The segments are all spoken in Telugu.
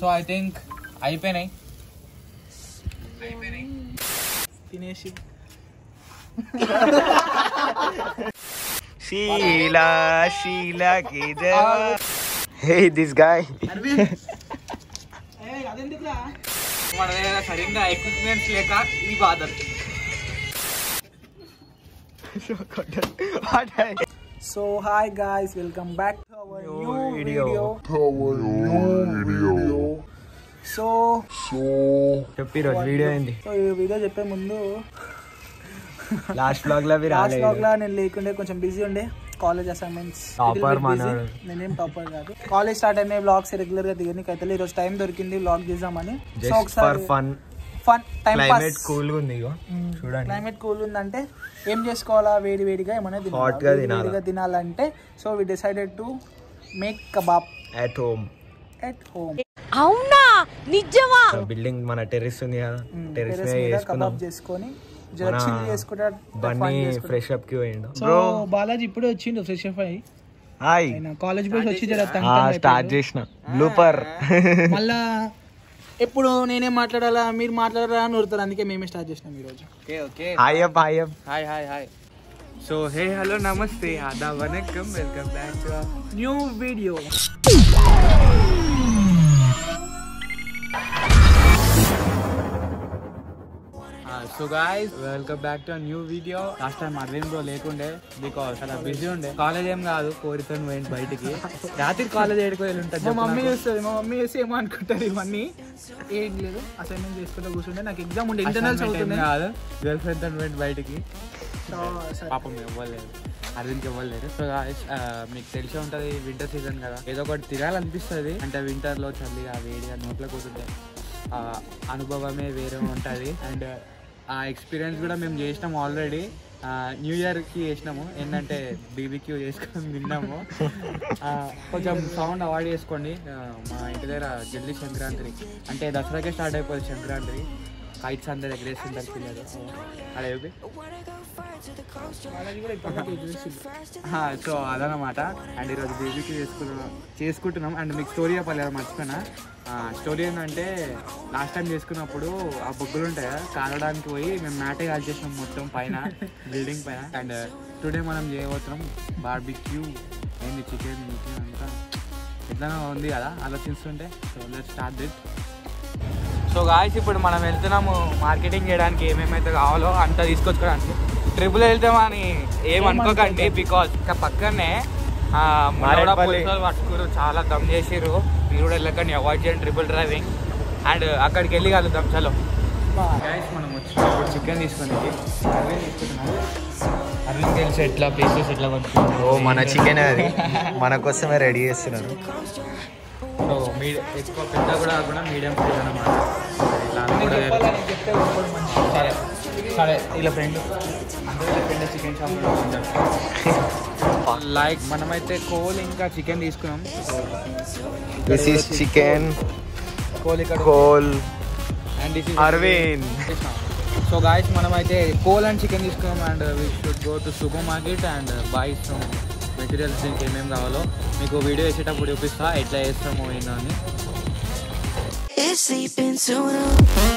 సో ఐ థింక్ అయిపోయినాయి తినేసి Sheila, Sheila ki jawab. Hey, this guy. అదెందుకురా మన దగ్గర సరిగ్గా ఎక్విప్మెంట్స్ లేక ఈ బాధలు What I so hi guys welcome back to our New new video. Video so చెప్పి రోజు వీడియో అయింది సో ఈ వీడియో చెప్పే ముందు లాస్ట్ బ్లాగ్ లో మీరు లాస్ట్ రాలేదు బ్లాగ్ లా నేను లేకుండే కొంచెం బిజీ ఉండే కాలేజ్ అసైన్మెంట్స్ Topper మనోడు. నేనేం టాపర్ కాదు కాలేజ్ స్టార్ట్ అయిన బ్లాగ్స్ రెగ్యులర్ గా దిగనికి అయితే ఈ రోజు టైం దొరికింది బ్లాగ్ చేద్దామని so just for fun fun time climate pass cool గా ఉంది ఇగో చూడండి క్లైమేట్ కూల్ ఉందంటే ఏం చేసుకోవాలా వేడి వేడిగా ఏమైనా తినాలా? Hot గా వేడి తినాలా. వేడిగా తినాలంటే so we decided to make kebab at home at home అవునా నిజమా బిల్డింగ్ మన టెర్రస్ ఉంది కదా టెర్రస్ టెరెస్ మీద మీద వేసుకున్నాం కబాబ్ చేసుకొని జర మన చిల్ చేసుకుంటా బన్నీ ఫ్రెష్ అప్ కి పోయిండు సో బ్రో బాలాజీ ఇప్పుడే వచ్చిండు ఫ్రెష్ అప్ అయ్యి హాయ్ ఆయన కాలేజ్ పోయి వచ్చి జర స్టార్ట్ చేసిన బ్లూపర్ మళ్ళా ఎప్పుడు నేనే మాట్లాడాలా మీరు మాట్లాడరా అని ఊరుతారు అందుకే మేమే స్టార్ట్ చేసినాం ఈరోజు okay okay hi up hi up hi hi hi so hey hello namaste ఆదా vanakkam welcome back to new video so guys welcome back to new video last time Aravind bro లేకుండే బికాస్ అలా బిజీ ఉండే కాలేజ్ ఏం కాదు కోరితో పోయింది బయటికి రాత్రి కాలేజ్ ఏడుకో వెళ్ళి ఉంటుంది మా మమ్మీ చూస్తుంది మా మమ్మీ చూసి ఏమో అనుకుంటారు ఇవన్నీ ఏం లేదు అసైన్మెంట్ చేసుకుంటూ కూర్చుంటే నాకు ఎగ్జామ్ ఉండే ఇంటర్నల్స్ అవుతుంది కాదు గర్ల్ ఫ్రెండ్ తో పోయింది బయటికి సో, సరే. పాపం ఇవ్వలేదు అరవింద్కి ఇవ్వలేదు సో guys, ఆ, మీకు తెలిసే ఉంటది వింటర్ సీజన్ కదా ఏదో ఒకటి తినాలనిపిస్తుంది అంటే వింటర్ లో చల్లిగా వేడిగా నోట్లో కూతుంటే ఆ అనుభవమే వేరే ఉంటుంది అండ్ ఆ ఎక్స్పీరియన్స్ కూడా మేము చేసినాము ఆల్రెడీ న్యూ ఇయర్ కి చేసినాము ఏంటంటే బీబీక్యూ చేసుకొని తిన్నాము ఆ, కొంచెం సౌండ్ అవాయిడ్ చేసుకోండి ఆ, మా ఇంటి దగ్గర జల్దీ సంక్రాంతి అంటే దసరాకే స్టార్ట్ అయిపోతుంది సంక్రాంతి కైట్స్ అందరు ఎగరేస్తుంటారు పిల్లలు అలా చెప్పి బాలాజీ కూడా ఇప్పటికే చూసిండు. సో అదనమాట అండ్ ఈరోజు బేబీకి చేసుకున్నాం చేసుకుంటున్నాం అండ్ మీకు స్టోరీ చెప్పాలి కదా మర్చిపోయినా స్టోరీ ఏంటంటే లాస్ట్ టైం చేసుకున్నప్పుడు ఆ బొగ్గులు ఉంటాయి కదా కాలడానికి పోయి మేము మ్యాటే కాల్ చేసినాం మొత్తం పైన బిల్డింగ్ పైన అండ్ టుడే మనం చేయబోతున్నాం బార్బిక్యూ ఏంది చికెన్ చికెన్ అంతా ఎట్లా ఉంది కదా ఆలోచిస్తుంటే so let start it so guys ఇప్పుడు మనం వెళ్తున్నాము మార్కెటింగ్ చేయడానికి ఏమేమైతే కావాలో అంతా తీసుకొచ్చుకోవడానికి ట్రిపుల్ వెళ్తామని ఏం అనుకోకండి బికాస్ ఇంకా పక్కనే ఆ, మొన్న కూడా మారేడుపల్లి. పోలీసు వాళ్ళు పట్టుకురు చాలా దమ్ చేసిర్రు మీరు కూడా వెళ్ళకండి అవాయిడ్ చేయండి ట్రిపుల్ డ్రైవింగ్ అండ్ అక్కడికి వెళ్ళి కలుద్దాం చలో గాయస్ మనం వచ్చినప్పుడు చికెన్ తీసుకొని అరవింద్ తీసుకుంటున్నాం అరవింద్ తెలిసి ఎట్లా పీసెస్ ఎట్లా పట్టుకుంటాం ఓ మన చికెన్ అది మన కోసమే రెడీ చేస్తున్నారు సో మీడియం ఎక్కువ పెద్ద కూడా కాకుండా మీడియం సైజ్ అనమాట ఇట్లా అది కూడా చెప్పాలని చెప్తే ఒక్కడు మంచి సరే సరే ఇలా ఫ్రెండ్ అందరూ ఫ్రెండ్ చికెన్ షాప్ లైక్ మనమైతే కోల్ ఇంకా చికెన్ తీసుకున్నాం దిస్ ఈస్ చికెన్ కోల్ ఇక్కడ coal and this Aravind so guys మనమైతే కోల్ అండ్ చికెన్ తీసుకున్నాం and we should go to supermarket and buy some materials దీనికి ఏమేమి కావాలో మీకు వీడియో వేసేటప్పుడు చూపిస్తా ఎట్లా వేస్తామో ఏంటో అని It's sleeping sooner.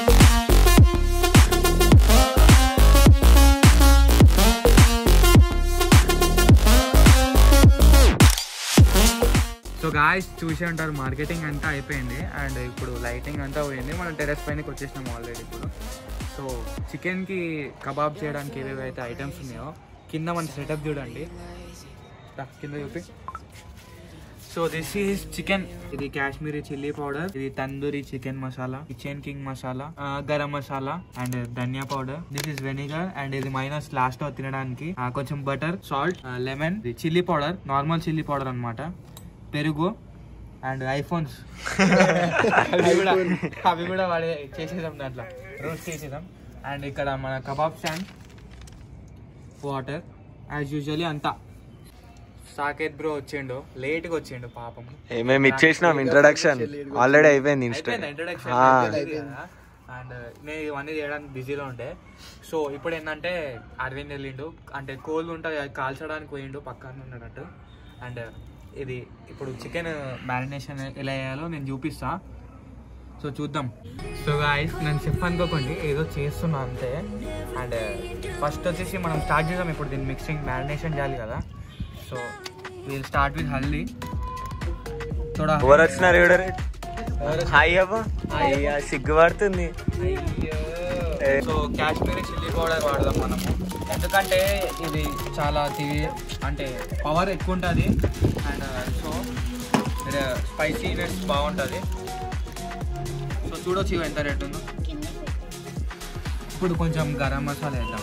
So guys చూసే ఉంటారు మార్కెటింగ్ అంతా అయిపోయింది అండ్ ఇప్పుడు లైటింగ్ అంతా పోయింది మనం టెరెస్ పైనకి వచ్చేసినాం ఆల్రెడీ ఇప్పుడు సో చికెన్కి కబాబ్ చేయడానికి ఏవేవి అయితే ఐటమ్స్ ఉన్నాయో కింద మన సెటప్ చూడండి రా, కింద చూపి సో దిస్ ఈస్ చికెన్ ఇది కాశ్మీరీ చిల్లీ పౌడర్ ఇది tandoori chicken masala kitchen king masala ఆ, garam masala and dhaniya powder this is vinegar and ఇది మైనస్ లాస్ట్ లో తినడానికి ఆ, కొంచెం butter salt lemon chilli powder normal chilli powder అన్నమాట పెరుగు అండ్ ఐఫోన్స్ అవి కూడా అవి కూడా వాడే చేసేసాం దాంట్లో రోస్ట్ చేసేసాం అండ్ ఇక్కడ మన kebab stand water as usually అంతా సాకేత్ బ్రో వచ్చిండు లేట్గా వచ్చిండు పాపం మేము ఇచ్చేసినాం ఇంట్రడక్షన్ ఆల్రెడీ అయిపోయింది ఇన్స్టా అయిపోయింది ఇంట్రడక్షన్ ఆ. అండ్ నేను ఇవన్నీ చేయడానికి బిజీలో ఉండే సో ఇప్పుడు ఏంటంటే అరవింద్ వెళ్ళిండు అంటే కోల్ ఉంటుంది అది కాల్చడానికి పోయిండు పక్కన ఉన్నాడట్టు అండ్ ఇది ఇప్పుడు చికెన్ మ్యారినేషన్ ఎలా వేయాలో నేను చూపిస్తా సో చూద్దాం సో గాయస్ నేను చెఫ్ అనుకోకండి ఏదో చేస్తున్నా అంతే అండ్ ఫస్ట్ వచ్చేసి మనం స్టార్ట్ చేద్దాం ఇప్పుడు దీన్ని మిక్సింగ్ మ్యారినేషన్ చేయాలి కదా so we'll start with haldi చూడ ఎవరు వచ్చినారు ఎవరు హాయ్ అబ్బా అయ్యా సిగ్గుపడుతుంది సో కాశ్మీరీ చిల్లీ పౌడర్ వాడదాం మనము ఎందుకంటే ఇది చాలా తివి అంటే పవర్ ఎక్కువ ఉంటుంది అండ్ సో స్పైసీనెస్ బాగుంటుంది సో చూడొచ్చు ఇవి ఎంత రేట్ ఉందో ఇప్పుడు కొంచెం గరం మసాలా వేద్దాం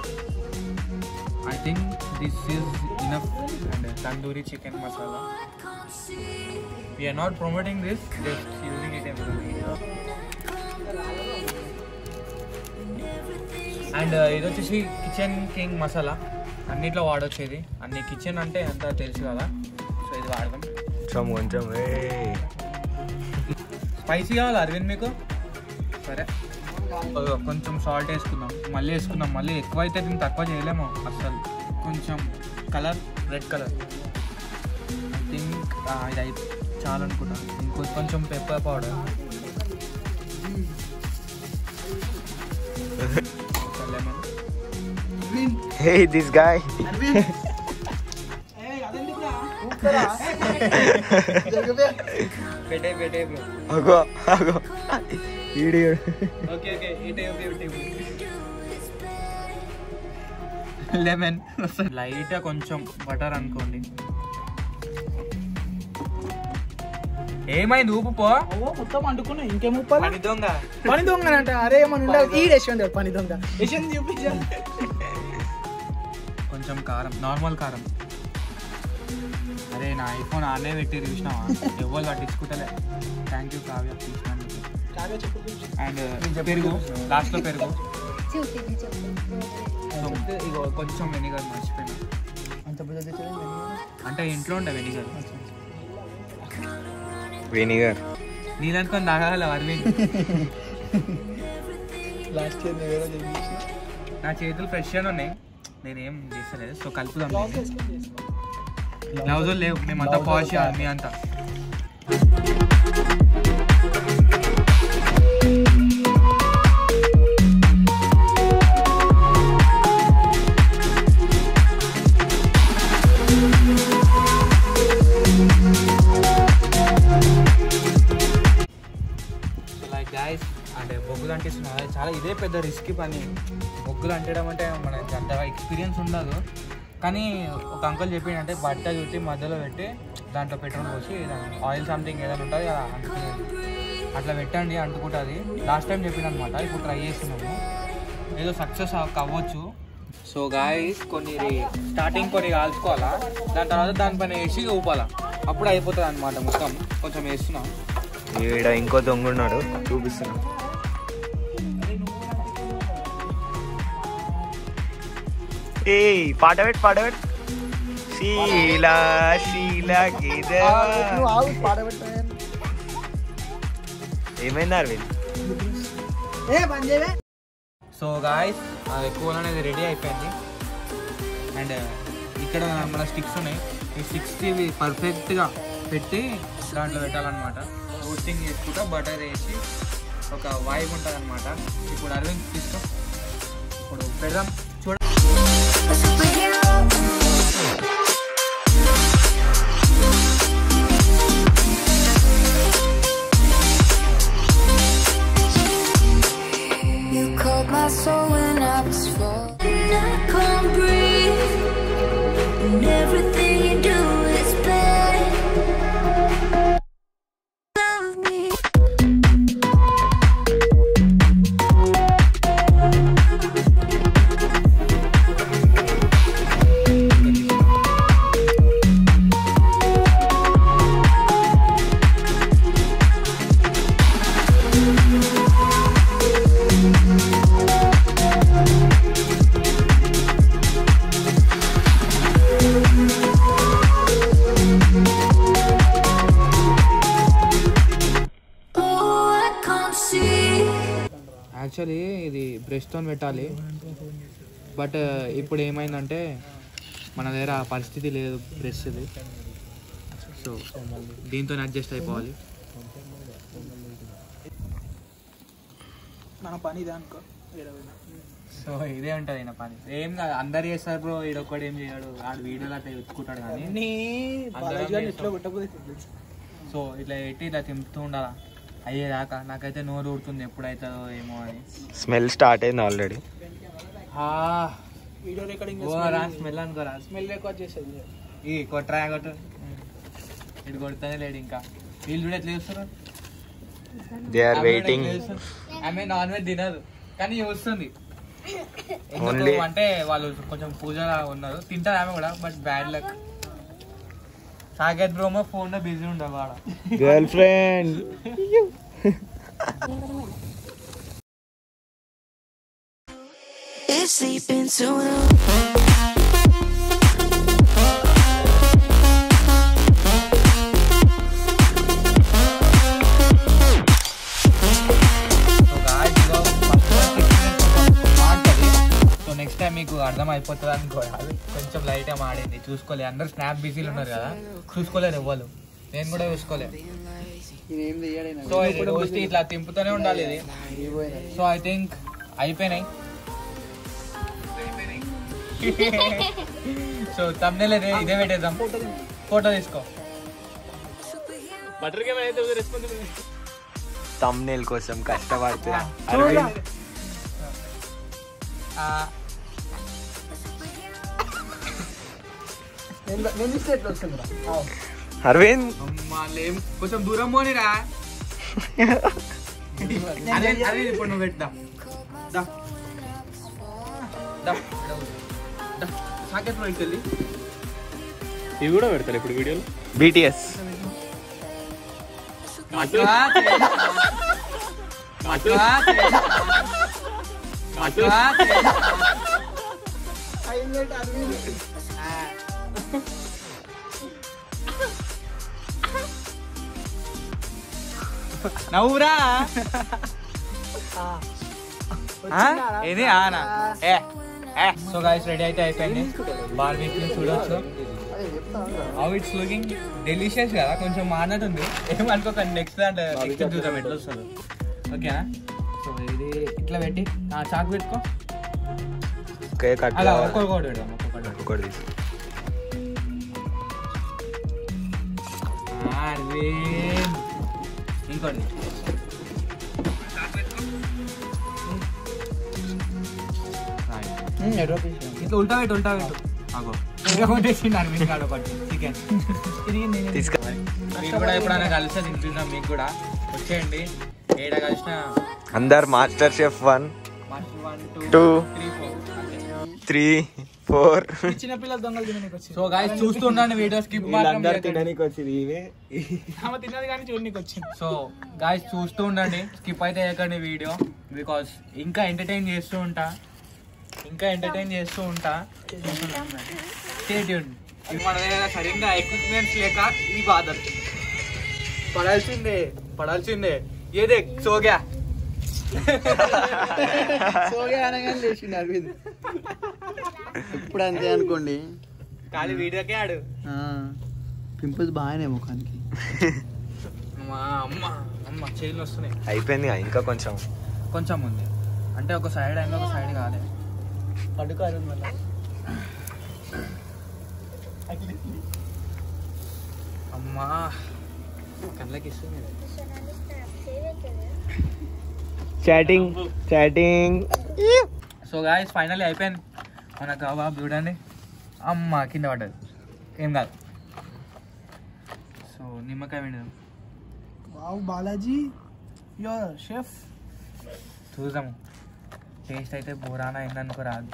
I think this is enough and tandoori chicken masala we're not promoting this just using it every video and ఇది వచ్చేసి కిచెన్ కింగ్ మసాలా అన్నిట్లో వాడొచ్చు ఇది అన్ని కిచెన్ అంటే అంత తెలుసు కదా సో ఇది వాడదాం కొంచెం కొంచెం ఏయ్. స్పైసీ కావాలి అరవింద్ మీకు సరే ఓ, కొంచెం సాల్ట్ వేసుకుందాం మళ్ళీ వేసుకుందాం మళ్ళీ ఎక్కువ అయితే దీన్ని తక్కువ చేయలేము అసలు కొంచెం colour red colour I think ఇది అయితే చాలు అనుకుంటా ఇంకో కొంచెం pepper powder lemon hey this guy పెట్టే పెట్టే బ్రో అగో అగో వీడియో ఓకే ఓకే ఇటే ఓకే ఇటే లెమన్ లైట్గా కొంచెం బటర్ అనుకోండి ఏమైంది ఊపు పో ఓ మొత్తం అంటుకున్నా ఇంకేం ఉప్పాలి పని దొంగ పని దొంగ అంట అరే మన ఉండదు ఈ యశ్వంత్ పని దొంగ యశ్వంత్ చూపించా కొంచెం కారం నార్మల్ కారం అరే నా ఐఫోన్ ఆనే పెట్టి చూసినావా ఎవరు పట్టించుకుంటలే థ్యాంక్ యూ కావ్య తీసినందుకు కాగా చెప్పు చూపించు. అండ్ పెరుగు లాస్ట్లో పెరుగు చూపింది చెప్పు సో, ఇగో కొంచెం వెనిగర్ మర్చిపోయినా అంత పెద్ద తెచ్చలేదు అంటే ఇంట్లో ఉండే వెనిగర్ వినిగర్ నీదనుకొని తాగాలి అరవింద్ లాస్ట్ ఇయర్ నేను వేరే చేసి నా చేతులు ఫ్రెష్గానే ఉన్నాయి నేనేం చేస్తలేదు సో కలుపుదాం గ్లౌజ్ లేవు మేమంతా పాష్ మీ అంతా సో లైక్ గాయస్ అంటే బొగ్గులు అంటిస్తున్నారు అది చాలా ఇదే పెద్ద రిస్క్ పని బొగ్గులు అంటడం అంటే మనకి అంతగా ఎక్స్పీరియన్స్ ఉండదు కానీ ఒక అంకుల్ చెప్పిండంటే బట్ట చుట్టి మధ్యలో పెట్టి దాంట్లో పెట్రోల్ పోసి ఆయిల్ సంథింగ్ ఏదైనా ఉంటుంది కదా అంటుకునేది అట్లా పెట్టండి అంటుకుంటుంది లాస్ట్ టైం చెప్పిండు అనమాట ఇప్పుడు ట్రై చేస్తున్నాము ఏదో సక్సెస్ అవ్వచ్చు సో గాయస్ కొన్ని స్టార్టింగ్ కొన్ని కాల్చుకోవాలా దాని తర్వాత దానిపైన వేసి ఊపాలా అప్పుడు అయిపోతుంది అనమాట మొత్తం కొంచెం వేస్తున్నాం ఈడ ఇంకో దొంగ ఉన్నాడు చూపిస్తున్నా ఏ పాట పెట్టి పాట పెట్టి శీలా శీలా నువ్వు ఆవు పాడబెట్టా ఏమైంది అరవింద్ ఏ పని చేయవే సో గాయస్ అది కూల్ అనేది రెడీ అయిపోయింది అండ్ ఇక్కడ మన స్టిక్స్ ఉన్నాయి ఈ స్టిక్స్కి ఇవి పర్ఫెక్ట్గా పెట్టి దాంట్లో పెట్టాలన్నమాట రోస్టింగ్ చేసుకుంటా బటర్ వేసి ఒక వైబ్ ఉంటుంది అనమాట ఇప్పుడు అరవింద్ తీసుకో ఇప్పుడు పెడదాం చూడ You called my soul when I was falling. I can't breathe, and everything you do is bad. Love me. Oh, I can't see. Actually ఇది బ్రష్తో పెట్టాలి బట్ ఇప్పుడు ఏమైందంటే మన దగ్గర ఆ పరిస్థితి లేదు బ్రష్ది సో దీంతో అడ్జస్ట్ అయిపోవాలి మన పని ఇదే అనుకో వేరే పోయినా. సో ఇదే ఉంటుంది ఈయన పని ఏం కాదు అందరు చేస్తారు బ్రో ఈడొక్కడు ఏం చేయడు ఆడు వీడియోలో అట్లా ఎత్తుకుంటాడు కానీ అన్నీ అందరం బాలాజీ గారిని చేస్తాం. ఎట్లా కొట్టకపోతే తెలుసు సో ఇట్లా పెట్టి ఇట్లా తింపుతూ ఉండాలా అయ్యేదాకా నాకైతే నోరు ఊడుతుంది ఎప్పుడైతుందో ఏమో అని స్మెల్ స్టార్ట్ అయింది ఆల్రెడీ వీడియో రికార్డింగ్ ఓరా స్మెల్ అనుకోరా స్మెల్ ఎక్కువ చేసేది ఈ కొట్టరా కొట్టు ఇటు కొడుతూనే లేడు ఇంకా వీళ్ళు కూడా ఎట్లా చేస్తారు దే ఆర్ ఆమె కూడా వెయిటింగ్ ఎట్లా చేస్తారు? ఆమె నాన్ వెజ్ తినదు కానీ చూస్తుంది ఎందుకు Only- అంటే వాళ్ళు కొంచెం పూజలా ఉన్నారు తింటారు ఆమె కూడా బట్ బ్యాడ్ లక్ సాకేత్ బ్రోమో ఫోన్ లో బిజీ ఉండవు వాడ girlfriend It's sleeping soon. So guys, ఇదిగో first one experience బాగుంటది సో నెక్స్ట్ టైం మీకు అర్థం అయిపోతుంది అనుకోవాలి కొంచెం లైట్ గా మాడింది చూసుకోలే అందరు స్నాప్ బిజీలు ఉన్నారు కదా చూసుకోలేరు ఎవ్వరు నేను కూడా చూసుకోలేదు సో ఇది రోజు ఇట్లా తింపుతూనే ఉండాలి ఇది సో ఐ థింక్ అయిపోయినాయి సో తమ్నే ఇదే పెట్టేద్దాం ఫోటో తీసుకో తమ్నేల్ కోసం కష్టపడుతున్నా అరవింద్ ఆ, నేను ఇస్తే ఎట్లా వస్తుంది అరవింద్ అమ్మా, లేం కొంచెం దూరం పోనిరా అదే అదే ఇప్పుడు నువ్వు పెట్టా దా దా దా సాకేత్ లో ఇక్కడి ఇవి కూడా పెడతారు ఇప్పుడు వీడియోలో బీటీఎస్ అట్లా చేయి. అట్లా చేయి. అట్లా చేయి. నవ్వురా ఆ? ఏది ఆనా ఏ ఏ సో గైస్ రెడీ అయితే అయిపోయింది బార్బీక్యూ చూడొచ్చు హౌ ఇట్స్ లుకింగ్ డెలిషియస్ కదా కొంచెం మానటుంది ఏమనుకోకండి నెక్స్ట్ దాంట్లో నెక్స్ట్ చూద్దాం ఎట్లా వస్తుంది ఓకేనా సో ఇది ఇట్లా పెట్టి ఆ చాకు పెట్టుకో కేక్ అలా అట్లా ఒక్కొక్కటి పెడదాం ఒక్కొక్కటి పెడదాం. ఒకటి తీసు. అరవింద్. ఇంకోటి ఇట్లా ఉల్టా పెట్టు ఉల్టా పెట్టు ఆగో ఇంకా కొట్టేసిండు అరవింద్ కాడ ఒకటి చికెన్ తీసుకు మీరు కూడా ఎప్పుడైనా కలిసి తింటున్నాం మీకు కూడా వచ్చేయండి ఏడ కలిసిన అందరు master chef one one Two. Two three four three four చిన్న పిల్లల దొంగలు తినడానికి వచ్చింది సో గాయస్ చూస్తుండండి వీడియో స్కిప్ మాత్రం వచ్చింది ఇవే ఆమె తిన్నది కానీ చూడడానికి వచ్చింది సో గాయస్ చూస్తూ ఉండండి స్కిప్ అయితే చేయకండి వీడియో బికాస్ ఇంకా ఎంటర్టైన్ చేస్తూ ఉంటా ఇంకా ఎంటర్టైన్ చేస్తూ ఉంటా Stay tuned. ఇది మన దగ్గర సరిగ్గా ఎక్విప్మెంట్స్ లేక ఈ బాధలు పడాల్సిందే పడాల్సిందే ఏదే సోగా సోగే అనగానే లేచిండు అరవింద్ ఇప్పుడు అంతే అనుకోండి ఖాళీ వీడియోకే ఆడు పింపుల్స్ బాగానే ముఖానికి అమ్మా అమ్మ అమ్మ చేతులు వస్తున్నాయి అయిపోయింది కదా, ఇంకా కొంచెం కొంచెం ఉంది అంటే ఒక సైడ్ అయింది ఒక సైడ్ కాలే పడుకోరు మళ్ళీ అమ్మా కళ్ళకి ఇస్తుంది chatting chatting so guys finally అయిపోయింది మన కబాబ్ చూడండి అమ్మ కింద పడ్డది ఏం కాదు సో నిమ్మకాయ విండదాం వావ్ బాలాజీ యువర్ షెఫ్ చూద్దాము టేస్ట్ అయితే బోరానా అయిందనుకో రాదు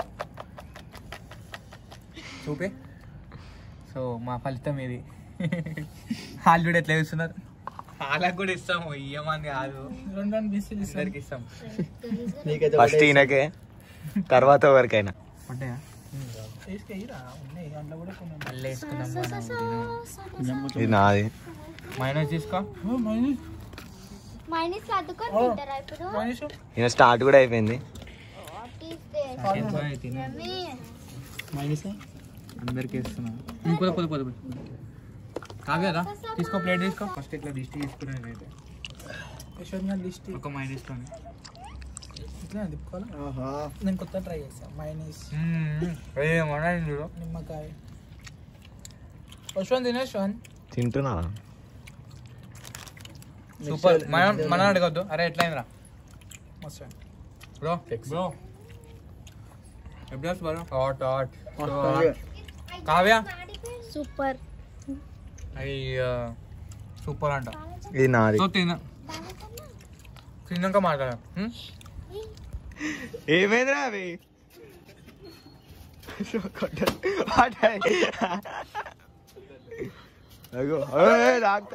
చూపే సో మా ఫలితం ఇది వాళ్ళు కూడా ఎట్లా చూస్తున్నారు వాళ్ళకి కూడా ఇస్తాము ఇయ్యమని కాదు రెండు రెండు పీసులు ఇస్తాను అందరికి ఇస్తాం ఫస్ట్ ఈయనకే తర్వాత ఎవరికైనా ఉంటాయా తీసుకెయ్యిరా ఉన్నాయి అందులో కూడా కొన్ని ఉన్నాయి. మళ్ళీ వేసుకున్నాం ఇది నాది మైనస్ తీసుకో ఓ, మైనస్ మైనస్ అద్దుకొని తింటారా ఇప్పుడు మైనస్ ఈయన స్టార్ట్ కూడా అయిపోయింది what is this Saketh boy తిను. మమ్మీ మైనస్ అందరికి ఇస్తున్నా ఇంకో పొద్దు పొద్దు కాదు కదా తీసుకో ప్లేట్ తీసుకో ఫస్ట్ ఇట్లా డిస్ట్ తీసుకున్నాను అయితే యశ్వంత్ గారి లిస్ట్ ఒక మైనస్ తోని ఇట్లా తిప్పుకోవాలి ఆహా నేను కొత్త ట్రై చేస్తాను మైనీస్ ఏమన్నా చూడు నిమ్మకాయ యశ్వంత్ తినేశ్వన్ తింటున్నా సూపర్ మనం మనం అడగద్దు అరే ఎట్లయిందిరా మస్తు బ్రో బ్రో ఎప్పుడు bro hot hot Kavya super అయ్యా సూపర్ అంట ఇది నాది సో తిన తిన్నాక మాట్లాడ ఏమైందిరా అవి అగో ఏయ్, డాక్టర్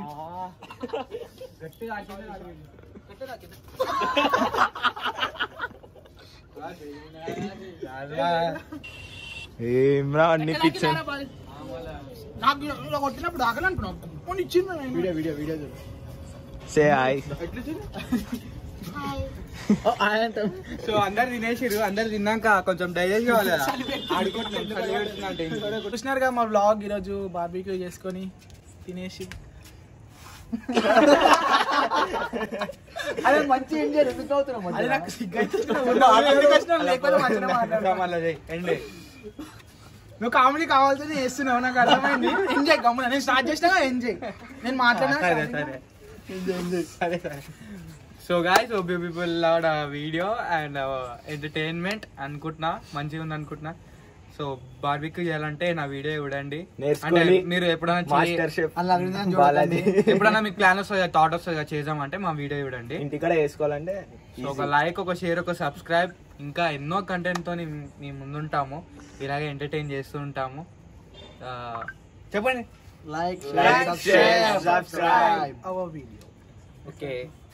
ఏమ్రా అన్ని పిచ్చని నాకు ఇలా- ఇలా కొట్టినప్పుడు ఆకలి అనుకున్నావు పోనీ ఇచ్చింది వీడియో వీడియో వీడియో చూడు సే హాయ్ సో అందరు తినేసిరు అందరు తిన్నాక కొంచెం డైజెస్ట్ కావాలి కదా. ఆడుకుంటున్నాం చలి పెడుతుంది అంటే ఇంట్లో. చూసినారు కదా మా బ్లాగ్ ఈరోజు బార్బీక్యూ చేసుకొని తినేసి అదే మంచి ఎంజాయ్ ఎందుకు అవుతున్నాం అది నాకు సిగ్గు అవుతుంది. నువ్వు ఎందుకు వచ్చినావు? లేకపోతే మంచిగా మాట్లాడతావు. ఇంకా మళ్ళా చెయ్. ఎండే. నువ్వు కామెడీ కావాల్సింది చేస్తున్నావు నాకు అర్థమైంది ఎంజాయ్ గమ్మున నేను స్టార్ట్ చేసినా ఎంజాయ్ నేను మాట్లాడినా సరే సరే సరే సరే so guys oh people love video and entertainment అనుకుంటున్నా మంచిగా ఉంది అనుకుంటున్నా సో బార్బిక్యూ చేయాలంటే నా వీడియో చూడండి నేర్చుకోండి. అంటే మీరు ఎప్పుడైనా చేయ- మాస్టర్ షెఫ్ అలా అడిగినా బాలాజీ ఎప్పుడైనా మీకు ప్లాన్ వస్తుంది థాట్ వస్తుంది కదా చేద్దామంటే మా వీడియో చూడండి ఇంటికాడ వేసుకోవాలంటే సో ఒక లైక్ ఒక షేర్ ఒక సబ్స్క్రైబ్ ఇంకా ఎన్నో కంటెంట్ తో మీ ముందుంటాము ఇలాగే ఎంటర్టైన్ చేస్తూ ఉంటాము ఆ, చెప్పండి like Like, share, subscribe. Our video okay